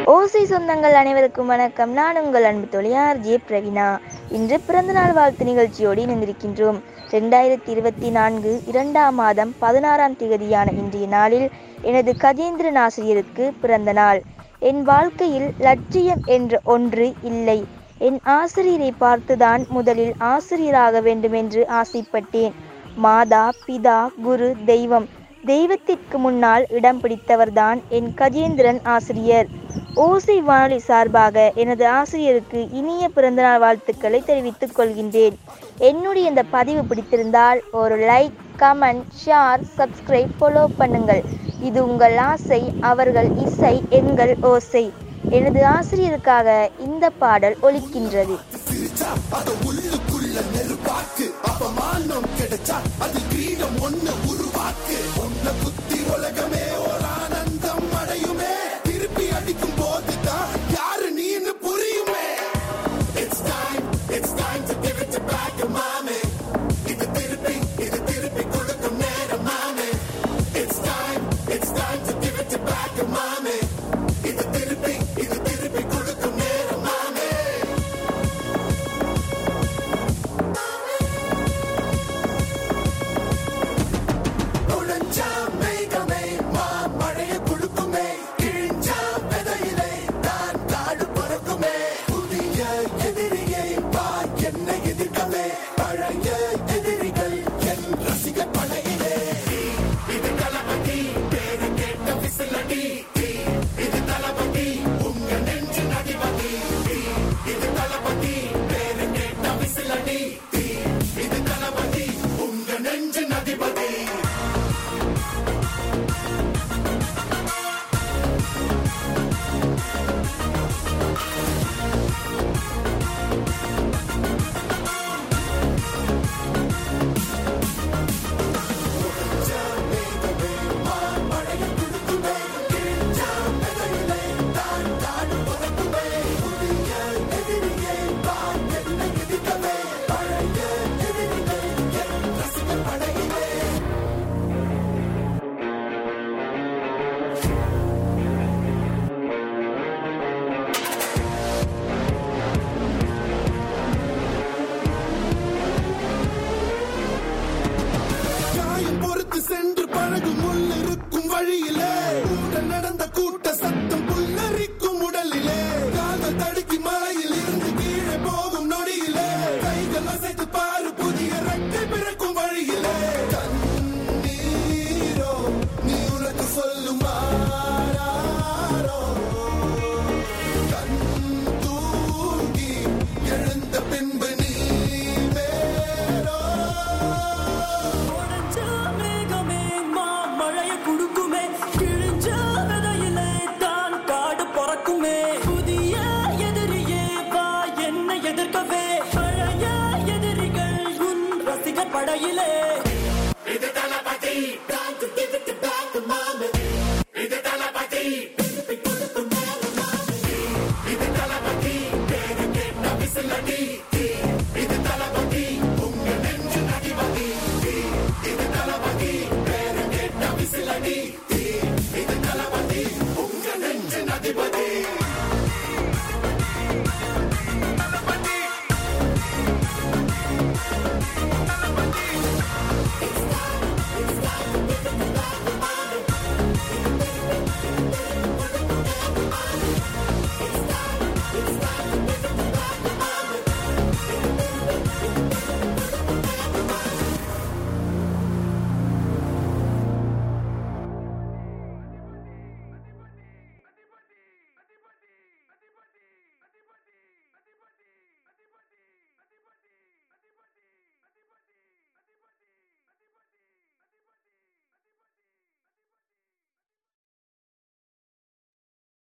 ஓசை சொந்தங்கள் அனைவருக்கும் வணக்கம் நான் உங்கள் அன்பு தொழியார் ஜே பிரவீனா இன்று பிறந்தநாள் வாழ்த்து நிகழ்ச்சியோடு இணைந்திருக்கின்றோம் ரெண்டாயிரத்தி இருபத்தி நான்கு இரண்டாம் மாதம் பதினாறாம் தேதியான இன்றைய நாளில் எனது கஜேந்திரன் ஆசிரியருக்கு பிறந்த நாள் என் வாழ்க்கையில் லட்சியம் என்ற ஒன்று இல்லை என் ஆசிரியரை பார்த்துதான் முதலில் ஆசிரியராக வேண்டுமென்று ஆசைப்பட்டேன் மாதா பிதா குரு தெய்வம் தெய்வத்திற்கு முன்னால் இடம் பிடித்தவர்தான் என் கஜேந்திரன் ஆசிரியர் ஓசை வானொலி சார்பாக எனது ஆசிரியருக்கு இனிய பிறந்தநாள் வாழ்த்துக்களை தெரிவித்துக் கொள்கின்றேன் என்னுடைய இந்த பதிவு பிடித்திருந்தால் ஒரு like comment share subscribe follow பண்ணுங்கள் இது உங்கள் ஆசை அவர்கள் இசை எங்கள் ஓசை எனது ஆசிரியருக்காக இந்த பாடல் ஒலிக்கின்றது காயம் பொறுத்து சென்று பழகும் முள் இருக்கும் வழியிலே கூட நடந்த கூட்ட சத்தம்